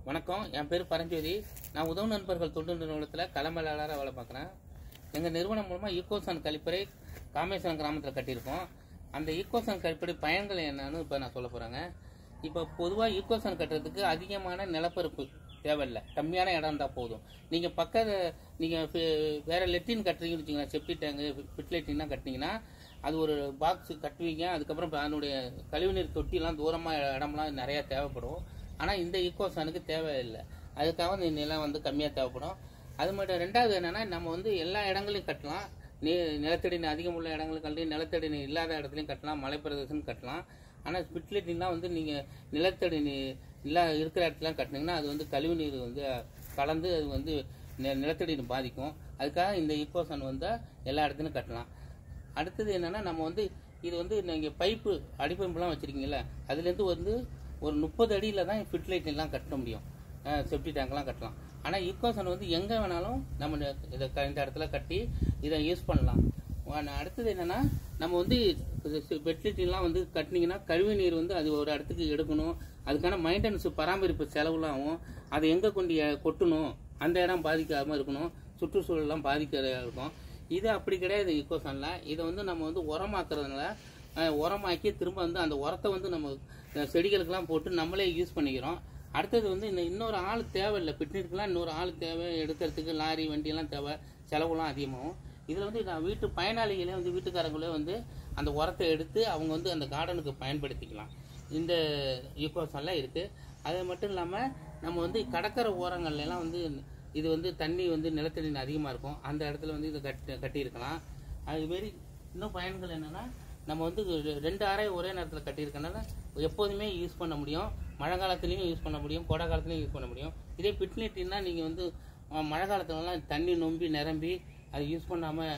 வணக்கம் என் பேர் பரஞ்சோதி நான் உதவு நண்பர்கள் தொண்டு நிறுவனத்தில் களமேலாளராக வேலை பார்க்குறேன் எங்கள் நிறுவனம் மூலமாக ஈகோசான் கழிப்பறை காமேஸ்வரம் கிராமத்தில் கட்டியிருக்கோம் அந்த ஈகோசான் கழிப்பறை பயன்கள் என்னன்னு இப்போ நான் சொல்ல போகிறேங்க இப்போ பொதுவாக ஈகோசான் கட்டுறதுக்கு அதிகமான நிலப்பரப்பு தேவையில்லை கம்மியான இடம் இருந்தால் போதும் நீங்கள் பக்கத்து நீங்கள் வேறு லெட்டின் கட்டுறீங்கன்னு வச்சுங்களேன் செப்டி டேங்கு ஃபிட் லெட்டின்லாம் கட்டினீங்கன்னா அது ஒரு பாக்ஸ் கட்டுவீங்க அதுக்கப்புறம் இப்ப அதனுடைய கழிவுநீர் தொட்டிலாம் தூரமாக இடம்லாம் நிறையா தேவைப்படும் ஆனால் இந்த ஈகோசானுக்கு தேவையில்லை அதுக்காக இந்த நிலம் வந்து கம்மியாக தேவைப்படும் அது மட்டும் ரெண்டாவது என்னன்னா நம்ம வந்து எல்லா இடங்களையும் கட்டலாம் நீ நிலத்தடி நீர் அதிகம் உள்ள இடங்களும் கட்டலாம் நிலத்தடி நீர் இல்லாத இடத்துலையும் கட்டலாம் மலைப்பிரதேசம் கட்டலாம் ஆனால் ஸ்பிட்லெட்டின்லாம் வந்து நீங்கள் நிலத்தடி நீர் இல்லா இருக்கிற இடத்துலாம் கட்டினீங்கன்னா அது வந்து கழிவு நீர் வந்து கலந்து அது வந்து நி- நிலத்தடி நீர் பாதிக்கும் அதுக்காக இந்த ஈகோசான் வந்து எல்லா இடத்துலையும் கட்டலாம் அடுத்தது என்னன்னா நம்ம வந்து இது வந்து நீங்கள் பைப்பு அடிப்பம்புலாம் வச்சுருக்கீங்களா அதுலேருந்து வந்து ஒரு முப்பது அடியில் தான் ஃபிட் லைட் எல்லாம் கட்ட முடியும் செப்டி டேங்க்லாம் கட்டலாம் ஆனால் ஈக்கோசன் வந்து எங்கே வேணாலும் நம்ம இதை க- இந்த இடத்துல கட்டி இதை யூஸ் பண்ணலாம் ஆனா, அடுத்தது என்னன்னா நம்ம வந்து பெட்லிட்டிலாம் வந்து கட்டினீங்கன்னா கழிவு நீர் வந்து அது ஒரு இடத்துக்கு எடுக்கணும் அதுக்கான மெயின்டெனன்ஸ் பராமரிப்பு செலவுலாம் ஆகும் அதை எங்கே கொண்டு எ- கொட்டணும் அந்த இடம் பாதிக்காமல் இருக்கணும் சுற்றுச்சூழலாம் பாதிக்காத இருக்கும் இது அப்படி கிடையாது இக்கோசனில் இதை வந்து நம்ம வந்து உரமாக்குறதுனால அஹ், உரமாக்கி திரும்ப வந்து அந்த உரத்தை வந்து நம்ம அஹ், செடிகளுக்கெல்லாம் போட்டு நம்மளே யூஸ் பண்ணிக்கிறோம் அடுத்தது வந்து இன்னும் இன்னொரு ஆள் தேவையில்லை பிட்னிக்குலாம் இன்னொரு ஆள் தேவை எடுக்கிறதுக்கு லாரி வண்டியெல்லாம் தேவை செலவுலாம் அதிகமாகும் இதில் வந்து நான் வீட்டு பயனாளிகளே வந்து வீட்டுக்காரங்களே வந்து அந்த உரத்தை எடுத்து அவங்க வந்து அந்த கார்டனுக்கு பயன்படுத்திக்கலாம் இந்த ஈகோசன்லாம் இருக்குது அது மட்டும் இல்லாமல் நம்ம வந்து கடற்கரை ஓரங்கள்ல எல்லாம் வந்து இது வந்து தண்ணி வந்து நிலத்தடி அதிகமாக இருக்கும் அந்த இடத்துல வந்து இதை கட்டி கட்டியிருக்கலாம் அதுமாரி இன்னும் பயன்கள் என்னென்னா நம்ம வந்து ரெ- ரெண்டு அறை ஒரே நேரத்தில் கட்டியிருக்கனால எப்போதுமே யூஸ் பண்ண முடியும் மழை காலத்துலேயும் யூஸ் பண்ண முடியும் கோடை காலத்துலையும் யூஸ் பண்ண முடியும் இதே பிட்னெட்டின்னா நீங்கள் வந்து அஹ், மழை காலத்துலலாம் தண்ணி நொம்பி நிரம்பி அது யூஸ்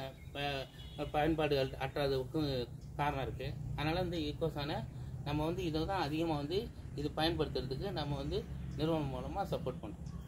பண்ணாமல் பயன்பாடு அற்றாததுக்கும் காரணம் இருக்குது அதனால் வந்து ஈக்கோஸான நம்ம வந்து இதை தான் அதிகமாக வந்து இது பயன்படுத்துறதுக்கு நம்ம வந்து நிறுவனம் மூலமாக சப்போர்ட் பண்ணுறோம்